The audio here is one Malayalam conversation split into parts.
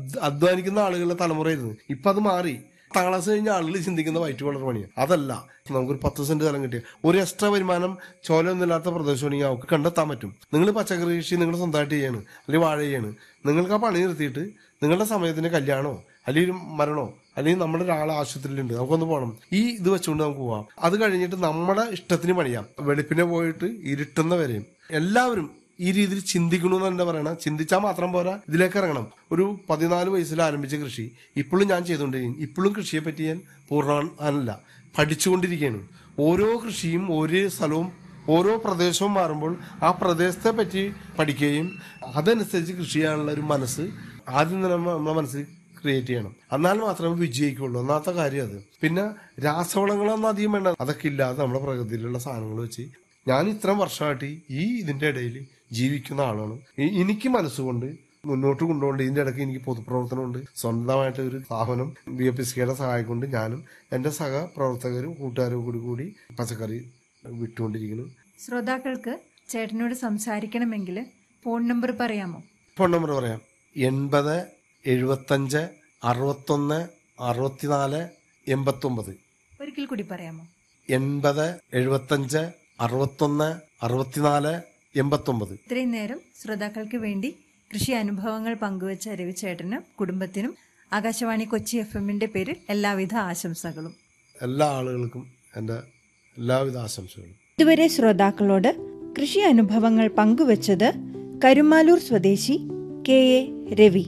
അധ്വ- അധ്വാനിക്കുന്ന ആളുകളുടെ തലമുറയായിരുന്നു ഇപ്പൊ അത് മാറി പത്താം ക്ലാസ് കഴിഞ്ഞ ആളുകൾ ചിന്തിക്കുന്ന വൈറ്റ് കോളർ പണിയാണ് അതല്ല നമുക്കൊരു പത്ത് സെന്റ് സ്ഥലം കിട്ടിയ ഒരു എക്സ്ട്രാ വരുമാനം ചോലൊന്നുമില്ലാത്ത പ്രദേശമാണെങ്കിൽ അവർക്ക് കണ്ടെത്താൻ പറ്റും നിങ്ങൾ പച്ചക്കറി കൃഷി നിങ്ങൾ സ്വന്തമായിട്ട് ചെയ്യാണ് അല്ലെങ്കിൽ വാഴ ചെയ്യാണ് നിങ്ങൾക്ക് ആ പണി നിർത്തിയിട്ട് നിങ്ങളുടെ സമയത്തിന് കല്യാണമോ അല്ലെങ്കിൽ ഒരു മരണോ അല്ലെങ്കിൽ നമ്മുടെ ഒരാൾ ആശുപത്രിയിലുണ്ട് നമുക്കൊന്ന് പോകണം ഈ ഇത് വെച്ചുകൊണ്ട് നമുക്ക് പോവാം അത് കഴിഞ്ഞിട്ട് നമ്മുടെ ഇഷ്ടത്തിന് പണിയാം വെളുപ്പിനെ പോയിട്ട് ഇരുട്ടുന്ന വരെയും എല്ലാവരും ഈ രീതിയിൽ ചിന്തിക്കണമെന്ന് എന്താ പറയണ ചിന്തിച്ചാൽ മാത്രം പോരാ ഇതിലേക്ക് ഇറങ്ങണം ഒരു പതിനാല് വയസ്സിൽ ആരംഭിച്ച കൃഷി ഇപ്പോഴും ഞാൻ ചെയ്തുകൊണ്ടിരിക്കും ഇപ്പോഴും കൃഷിയെ പറ്റി ഞാൻ പൂർണ്ണമല്ല പഠിച്ചുകൊണ്ടിരിക്കുകയാണ് ഓരോ കൃഷിയും ഓരോ സ്ഥലവും ഓരോ പ്രദേശവും മാറുമ്പോൾ ആ പ്രദേശത്തെ പറ്റി പഠിക്കുകയും അതനുസരിച്ച് കൃഷി ചെയ്യാനുള്ള ഒരു മനസ്സ് ആദ്യം തന്നെ നമ്മ- നമ്മുടെ മനസ്സിൽ ക്രിയേറ്റ് ചെയ്യണം എന്നാൽ മാത്രമേ വിജയിക്കുള്ളൂ ഒന്നാമത്തെ കാര്യം അത് പിന്നെ രാസവളങ്ങളൊന്നും അധികം വേണ്ട അതൊക്കെ ഇല്ലാതെ നമ്മുടെ പ്രകൃതിയിലുള്ള സാധനങ്ങൾ വെച്ച് ഞാൻ ഇത്രയും വർഷമായിട്ട് ഈ ഇതിന്റെ ഇടയിൽ ജീവിക്കുന്ന ആളാണ് എ- എനിക്ക് മനസ്സുകൊണ്ട് മുന്നോട്ട് കൊണ്ടുപോകേണ്ട ഇതിന്റെ ഇടയ്ക്ക് എനിക്ക് പൊതുപ്രവർത്തനമുണ്ട് സ്വന്തമായിട്ട് ഒരു സ്ഥാപനം ബി എഫ് എസ് കെയുടെ സഹായം കൊണ്ട് ഞാനും എന്റെ സഹ പ്രവർത്തകരും കൂട്ടുകാരും കൂടി കൂടി പച്ചക്കറി വിട്ടുകൊണ്ടിരിക്കുന്നു ശ്രോതാക്കൾക്ക് ചേട്ടനോട് സംസാരിക്കണമെങ്കിൽ ഫോൺ നമ്പർ പറയാമോ ഫോൺ നമ്പർ പറയാം എൺപത് എഴുപത്തഞ്ച് അറുപത്തൊന്ന് അറുപത്തിനാല് എൺപത്തൊമ്പത് ഒരിക്കൽ കൂടി പറയാമോ എൺപത് എഴുപത്തഞ്ച് അറുപത്തൊന്ന് അറുപത്തിനാല് എൺപത്തൊമ്പത് ഇത്രയും നേരം ശ്രോതാക്കൾക്ക് വേണ്ടി കൃഷി അനുഭവങ്ങൾ പങ്കുവച്ച രവിചേട്ടനും കുടുംബത്തിനും ആകാശവാണി കൊച്ചി എഫ് എമ്മിന്റെ പേരിൽ എല്ലാവിധ ആശംസകളും എല്ലാ ആളുകൾക്കും എൻ്റെ എല്ലാവിധ ആശംസകളും ഇതുവരെ ശ്രോതാക്കളോട് കൃഷി അനുഭവങ്ങൾ പങ്കുവച്ചത് കരുമാലൂർ സ്വദേശി കെ എ രവി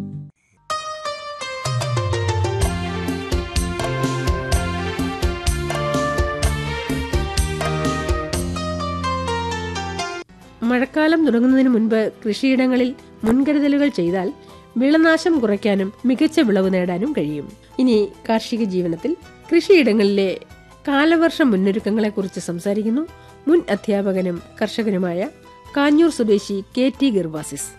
മഴക്കാലം തുടങ്ങുന്നതിന് മുൻപ് കൃഷിയിടങ്ങളിൽ മുൻകരുതലുകൾ ചെയ്താൽ വിളനാശം കുറയ്ക്കാനും മികച്ച വിളവ് നേടാനും കഴിയും ഇനി കാർഷിക ജീവനത്തിൽ കൃഷിയിടങ്ങളിലെ കാലവർഷ മുന്നൊരുക്കങ്ങളെക്കുറിച്ച് സംസാരിക്കുന്നു മുൻ അധ്യാപകനും കർഷകനുമായ കാഞ്ഞൂർ സ്വദേശി കെ ടി ഗിർവാസിസ്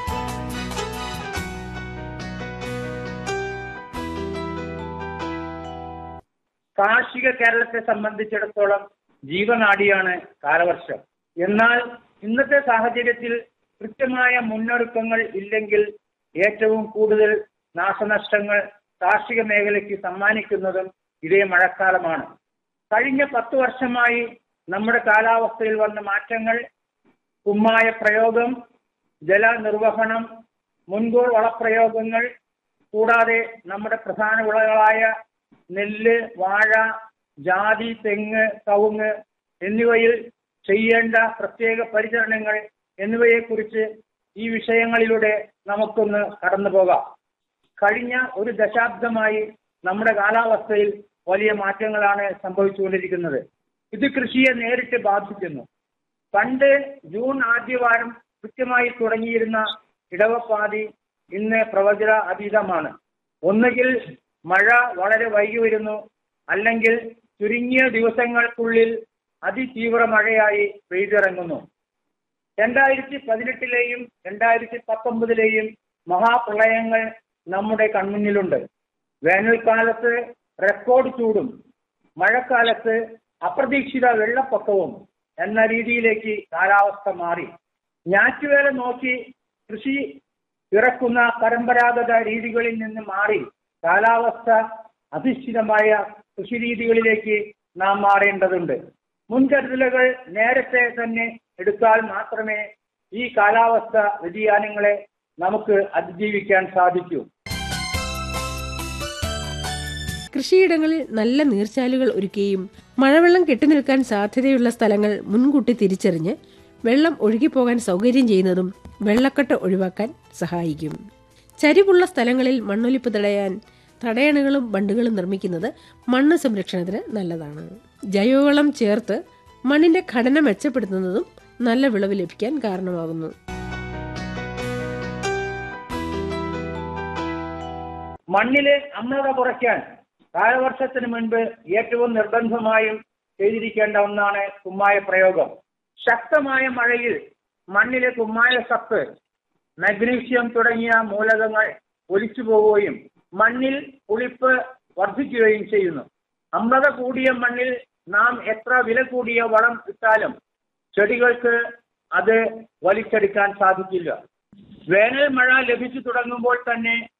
കാർഷിക കേരളത്തെ സംബന്ധിച്ചിടത്തോളം ജീവനാഡിയാണ് കാലവർഷം എന്നാൽ ഇന്നത്തെ സാഹചര്യത്തിൽ കൃത്യമായ മുന്നൊരുക്കങ്ങൾ ഇല്ലെങ്കിൽ ഏറ്റവും കൂടുതൽ നാശനഷ്ടങ്ങൾ കാർഷിക മേഖലയ്ക്ക് സമ്മാനിക്കുന്നതും ഇതേ മഴക്കാലമാണ് കഴിഞ്ഞ പത്ത് വർഷമായി നമ്മുടെ കാലാവസ്ഥയിൽ വന്ന മാറ്റങ്ങൾ കുമ്മായ പ്രയോഗം ജലനിർവഹണം മുൻകൂർ വളപ്രയോഗങ്ങൾ കൂടാതെ നമ്മുടെ പ്രധാന വിളകളായ നെല്ല് വാഴ ജാതി തെങ്ങ് കവുങ്ങ് എന്നിവയിൽ ചെയ്യേണ്ട പ്രത്യേക പരിചരണങ്ങൾ എന്നിവയെക്കുറിച്ച് ഈ വിഷയങ്ങളിലൂടെ നമുക്കൊന്ന് കടന്നു പോകാം കഴിഞ്ഞ ഒരു ദശാബ്ദമായി നമ്മുടെ കാലാവസ്ഥയിൽ വലിയ മാറ്റങ്ങളാണ് സംഭവിച്ചുകൊണ്ടിരിക്കുന്നത് ഇത് കൃഷിയെ നേരിട്ട് ബാധിക്കുന്നു പണ്ട് ജൂൺ ആദ്യവാരം കൃത്യമായി തുടങ്ങിയിരുന്ന ഇടവപ്പാതി ഇന്ന് പ്രവചന അതീതമാണ് ഒന്നുകിൽ മഴ വളരെ വൈകി വരുന്നു അല്ലെങ്കിൽ ചുരുങ്ങിയ ദിവസങ്ങൾക്കുള്ളിൽ അതിതീവ്ര മഴയായി പെയ്തിറങ്ങുന്നു രണ്ടായിരത്തി പതിനെട്ടിലെയും രണ്ടായിരത്തി പത്തൊമ്പതിലെയും മഹാപ്രളയങ്ങൾ നമ്മുടെ കൺമുന്നിലുണ്ട് വേനൽക്കാലത്ത് റെക്കോർഡ് ചൂടും മഴക്കാലത്ത് അപ്രതീക്ഷിത വെള്ളപ്പൊക്കവും എന്ന രീതിയിലേക്ക് കാലാവസ്ഥ മാറി ഞാറ്റുവേല നോക്കി കൃഷി ഇറക്കുന്ന പരമ്പരാഗത രീതികളിൽ നിന്ന് മാറി കാലാവസ്ഥ അധിഷ്ഠിതമായ കൃഷിരീതികളിലേക്ക് നാം മാറേണ്ടതുണ്ട് മുൻകരുതലുകൾ നേരത്തെ തന്നെ എടുത്താൽ മാത്രമേ ഈ കാലാവസ്ഥ വ്യതിയാനങ്ങളെ നമുക്ക് അതിജീവിക്കാൻ സാധിക്കൂ കൃഷിയിടങ്ങളിൽ നല്ല നീർച്ചാലുകൾ ഒരുക്കുകയും മഴവെള്ളം കെട്ടിനിൽക്കാൻ സാധ്യതയുള്ള സ്ഥലങ്ങൾ മുൻകൂട്ടി തിരിച്ചറിഞ്ഞ് വെള്ളം ഒഴുകിപ്പോകാൻ സൗകര്യം ചെയ്യുന്നതും വെള്ളക്കെട്ട് ഒഴിവാക്കാൻ സഹായിക്കും ചരിവുള്ള സ്ഥലങ്ങളിൽ മണ്ണൊലിപ്പ് തടയാൻ തടയണകളും ബണ്ടുകളും നിർമ്മിക്കുന്നത് മണ്ണ് സംരക്ഷണത്തിന് നല്ലതാണ് ജൈവവളം ചേർത്ത് മണ്ണിന്റെ ഘടന മെച്ചപ്പെടുത്തുന്നതും നല്ല വിളവ് ലഭിക്കാൻ കാരണമാകുന്നു മണ്ണിലെ അമ്ലത കുറയ്ക്കാൻ കാലവർഷത്തിന് മുൻപ് ഏറ്റവും നിർബന്ധമായും ചെയ്തിരിക്കേണ്ട ഒന്നാണ് കുമ്മായ പ്രയോഗം ശക്തമായ മഴയിൽ മണ്ണിലെ കുമ്മായ സത്ത് മഗ്നീഷ്യം തുടങ്ങിയ മൂലകങ്ങൾ ഒലിച്ചു പോവുകയും മണ്ണിൽ പുളിപ്പ് വർദ്ധിക്കുകയും ചെയ്യുന്നു അമ്ലത കൂടിയ മണ്ണിൽ നാം എത്ര വില കൂടിയ വളം ഇട്ടാലും ചെടികൾക്ക് അത് വലിച്ചെടുക്കാൻ സാധിക്കില്ല വേനൽ മഴ ലഭിച്ചു തുടങ്ങുമ്പോൾ തന്നെ